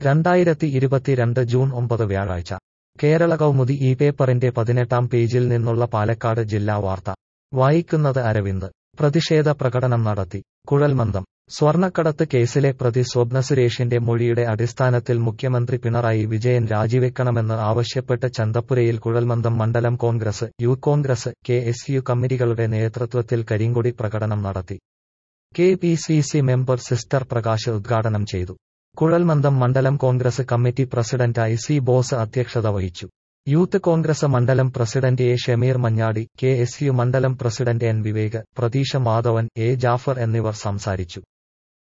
രണ്ടായിരത്തി ഇരുപത്തിരണ്ട് ജൂൺ ഒമ്പത് വ്യാഴാഴ്ച കേരള കൗമുദി ഈ പേപ്പറിന്റെ പതിനെട്ടാം പേജിൽ നിന്നുള്ള പാലക്കാട് ജില്ലാ വാർത്ത വായിക്കുന്നത് അരവിന്ദ് പ്രതിഷേധ പ്രകടനം നടത്തി കുഴൽമന്ദം സ്വർണക്കടത്ത് കേസിലെ പ്രതി സ്വപ്ന സുരേഷിന്റെ മൊഴിയുടെ അടിസ്ഥാനത്തിൽ മുഖ്യമന്ത്രി പിണറായി വിജയൻ രാജിവെക്കണമെന്ന് ആവശ്യപ്പെട്ട് ചന്തപ്പുരയിൽ കുഴൽമന്ദം മണ്ഡലം Congress youth Congress K S U കമ്മിറ്റികളുടെ നേതൃത്വത്തിൽ കരിങ്കൊടി പ്രകടനം നടത്തി K P C C member sister Prakash ഉദ്ഘാടനം ചെയ്തു കുഴൽമന്ദം മണ്ഡലം കോൺഗ്രസ് കമ്മിറ്റി പ്രസിഡന്റായി സി ബോസ് അധ്യക്ഷത വഹിച്ചു യൂത്ത് കോൺഗ്രസ് മണ്ഡലം president A Shameer Manjadi K S U മണ്ഡലം president N Vivek Pratheesha Madhavan A Jafar എന്നിവർ സംസാരിച്ചു